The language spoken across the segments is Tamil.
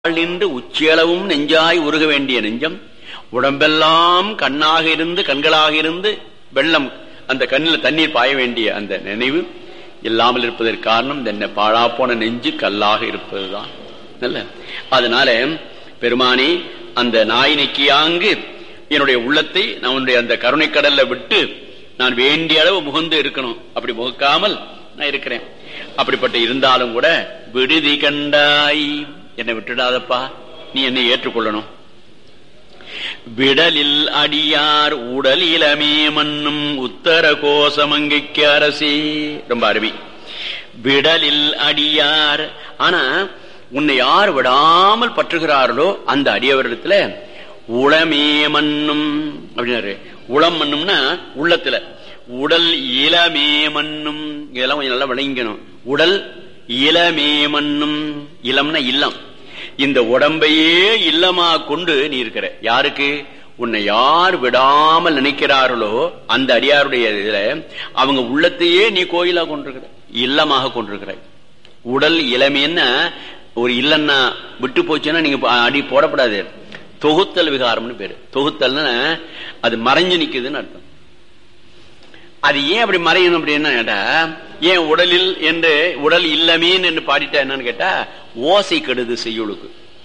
நின்று உச்சியளவும் நெஞ்சாய் உருக வேண்டிய நெஞ்சம் உடம்பெல்லாம் கண்ணாக இருந்து கண்களாக இருந்து வெள்ளம் அந்த கண்ணில் தண்ணீர் பாய வேண்டிய அந்த நினைவு இல்லாமல் இருப்பதற்கு காரணம் இந்த பாழா போன நெஞ்சு கல்லாக இருப்பதுதான் நல்ல அதனால பெருமானி அந்த நாய் நெக்கியாங்கு என்னுடைய உள்ளத்தை நம்முடைய அந்த கருணை கடல்ல விட்டு நான் வேண்டிய அளவு முகந்து இருக்கணும் அப்படி முகக்காமல் நான் இருக்கிறேன் அப்படிப்பட்ட இருந்தாலும் கூட விடுதி கண்டாய் என்னை விட்டுடாதப்பா நீ என்னை ஏற்றுக்கொள்ளணும் விடலில் அடியார் உடல் இளமே மண்ணும் உத்தர கோசமங்கைக்கு அரசி ரொம்ப அருமை விடலில் அடியார் ஆனா உன்னை யார் விடாமல் பற்றுகிறார்களோ அந்த அடியவரிடத்துல உளமே மண்ணும் அப்படின்னாரு உளம் மண்ணும்னா உள்ளத்துல உடல் இளமே மண்ணும் இதெல்லாம் கொஞ்சம் நல்லா விளங்கணும் உடல் இளமே மண்ணும் இளம்னா இல்லம் இந்த உடம்பையே இல்லமா கொண்டு நீ இருக்கிற யாருக்கு உன்னை யார் விடாமல் நினைக்கிறார்களோ அந்த அடியாருடைய இதுல அவங்க உள்ளத்தையே நீ கோயிலா கொண்டிருக்கிற இல்லமாக கொண்டிருக்கிறாய் உடல் இளமைன்னா ஒரு இல்லன்னா விட்டு போச்சுன்னா நீங்க அடி போடப்படாது தொகுத்தல் விகாரம்னு பேரு தொகுத்தல்னா அது மறைஞ்சு நிக்குதுன்னு அர்த்தம் அது ஏன் அப்படி மறையணும் அப்படின்னா கேட்டா ஏன் உடலில் என்று உடல் இல்லமேன்னு என்று பாடிட்டா என்னன்னு கேட்டா ஓசை கெடுது செய்யுளுக்கு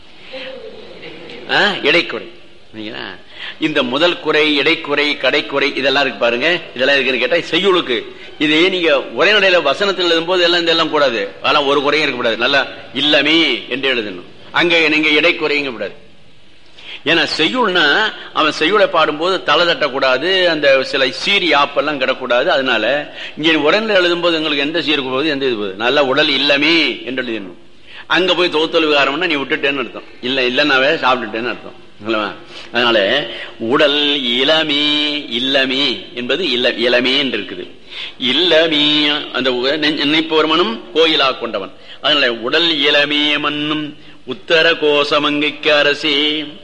இடைக்குறை இந்த முதல் குறை இடைக்குறை கடைக்குறை இதெல்லாம் இருக்கு பாருங்க இதெல்லாம் இருக்குன்னு கேட்டா செய்யுளுக்கு இது நீங்க உரைநடையில வசனத்தில் எழுதும் போது எல்லாம் இதெல்லாம் கூடாது அதெல்லாம் ஒரு குறையும் இருக்கக்கூடாது நல்லா இல்லமே என்று எழுதணும் அங்க நீங்க இடைக்குறையும் கூடாது ஏன்னா செய்யுள்னா அவன் செய்யுளை பாடும்போது தலை தட்டக்கூடாது அந்த சில சீரி ஆப்பெல்லாம் கிடக்கூடாது அதனால இங்க உடனே எழுதும் போது எங்களுக்கு எந்த சீருக்கு போகுது எந்த இது போகுது நல்ல உடல் இல்லமே என்று எழுதிடணும் அங்க போய் தோத்தல் விகாரம்னா நீ விட்டுட்டேன்னு அர்த்தம் இல்ல இல்லைன்னாவே சாப்பிட்டுட்டேன்னு அர்த்தம் அதனால உடல் இளமே இல்லமே என்பது இல்ல இளமே என்று இருக்குது இல்லமே அந்த நினைப்பவர் மனும் கோயிலா கொண்டவன் அதனால உடல் இளமே மண்ணும் உத்தர கோசமங்கைக்கு அரசே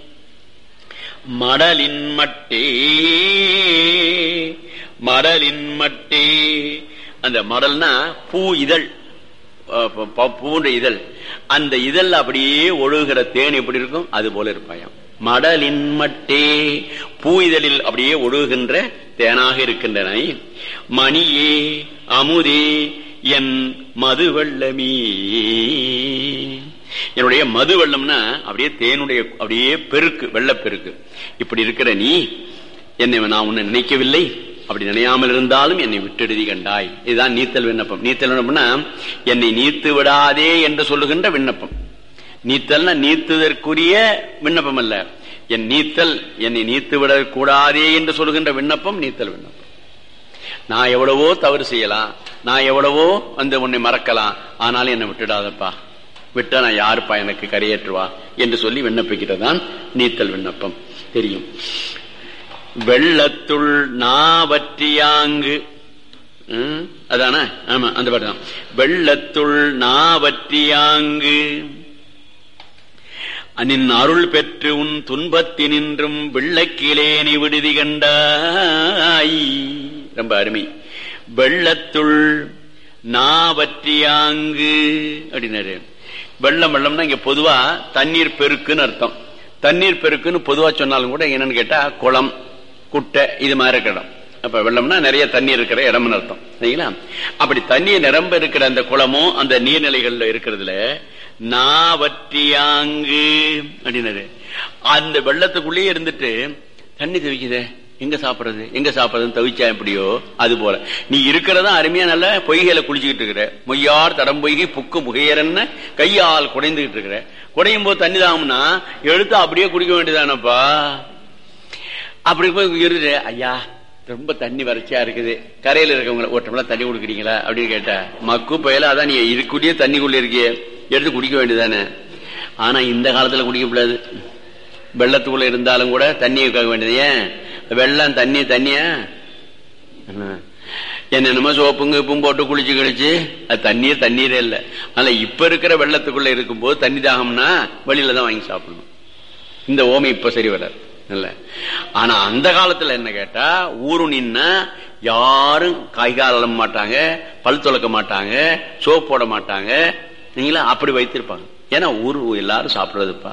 மடலின் மட்டே மடலின் மட்டே அந்த மடல்னா பூ இதழ் பூன்ற இதழ் அந்த இதழ் அப்படியே ஒழுகிற தேன் எப்படி இருக்கும் அது போல இருப்பாயாம் மடலின் மட்டே பூ இதழில் அப்படியே ஒழுகுகின்ற தேனாக இருக்கின்றன மணியே அமுதே என் மது வெள்ளமீ என்னுடைய மது வெள்ளம்னா அப்படியே தேனுடைய அப்படியே பெருக்கு வெள்ளப்பெருக்கு இப்படி இருக்கிற நீ என்னை நான் உன்னை நினைக்கவில்லை அப்படி நினையாமல் இருந்தாலும் என்னை விட்டெடுதி கண்டாய் இதுதான் நீத்தல் விண்ணப்பம் நீத்தல் விண்ணப்பம்னா என்னை நீத்து விடாதே என்று சொல்லுகின்ற விண்ணப்பம் நீத்தல்னா நீத்துதற்குரிய விண்ணப்பம் அல்ல என் நீத்தல் என்னை நீத்து விடக் கூடாதே என்று சொல்லுகின்ற விண்ணப்பம் நீத்தல் விண்ணப்பம் நான் எவ்வளவோ தவறு செய்யலாம் நான் எவ்வளவோ வந்து உன்னை மறக்கலாம் ஆனாலும் என்னை விட்டுடாதப்பா விட்டா நான் யாருப்பா எனக்கு கரையேற்றுவா என்று சொல்லி விண்ணப்பிக்கிறதான் நீத்தல் விண்ணப்பம் தெரியும் வெள்ளத்துள் நாவற்றியாங்கு அதான ஆமா அந்த பாட்டு தான் வெள்ளத்துள் நாவற்றியாங்கு நின் அருள் பெற்று உன் துன்பத்தினின்றும் வெள்ளக்கிலேனி விடுதி கண்டாய் ரொம்ப அருமை வெள்ளத்துள் நாவற்றியாங்கு அப்படின்னாரு வெள்ளம் வெள்ளம்னா இங்க பொதுவா தண்ணீர் பெருக்குன்னு அர்த்தம் தண்ணீர் பெருக்குன்னு பொதுவா சொன்னாலும் கூட என்னன்னு கேட்டா குளம் குட்டை இது மாதிரி இருக்கிற இடம் அப்ப வெள்ளம்னா நிறைய தண்ணீர் இருக்கிற இடம்னு அர்த்தம் சரிங்களா அப்படி தண்ணீர் நிரம்ப இருக்கிற அந்த குளமும் அந்த நீர்நிலைகள்ல இருக்கிறதுல நாவற்றியாங்கு அப்படின்னாரு அந்த வெள்ளத்துக்குள்ளேயே இருந்துட்டு தண்ணி தவிக்குதே எங்க சாப்பிடுறது எங்க சாப்பிடுறது தவிச்சா எப்படியோ அது போல நீ இருக்கிறதா அருமையா நல்ல பொய்கையில குளிச்சுக்கிட்டு இருக்கிற மொய்யார் தடம் பொய்கை புக்கு முகையரன்னு கையால் குடைந்துகிட்டு இருக்கிற குடையும் போது தண்ணி தாகும்னா எடுத்து அப்படியே குடிக்க வேண்டியதானப்பா அப்படி போய் இருந்துட்டு ஐயா ரொம்ப தண்ணி வறட்சியா இருக்குது கரையில இருக்கவங்க ஒரு டம்ளர் தண்ணி கொடுக்குறீங்களா அப்படின்னு கேட்டா மக்கு பயல அதான் நீ இதுக்குள்ளேயே தண்ணிக்குள்ள இருக்கிய எடுத்து குடிக்க வேண்டியதானே ஆனா இந்த காலத்துல குடிக்க கூடாது வெள்ளத்துக்குள்ள இருந்தாலும் கூட தண்ணியை கேட்க வேண்டியது ஏன் வெள்ளம் தண்ணி தண்ணிய என்னென்னமோ சோப்புங்க உப்பும் போட்டு குளிச்சு கழிச்சு அது தண்ணீர் தண்ணீரே இல்லை அதனால இப்ப இருக்கிற வெள்ளத்துக்குள்ள இருக்கும்போது தண்ணி தாகம்னா வெளியில தான் வாங்கி சாப்பிடணும் இந்த ஓமை இப்ப சரி வராது இல்ல ஆனா அந்த காலத்துல என்ன கேட்டா ஊரு நின்னா யாரும் கைகால் மாட்டாங்க பல் துளக்க மாட்டாங்க சோப் போட மாட்டாங்க நீங்களா அப்படி வைத்திருப்பாங்க ஏன்னா ஊர் எல்லாரும் சாப்பிடுறதுப்பா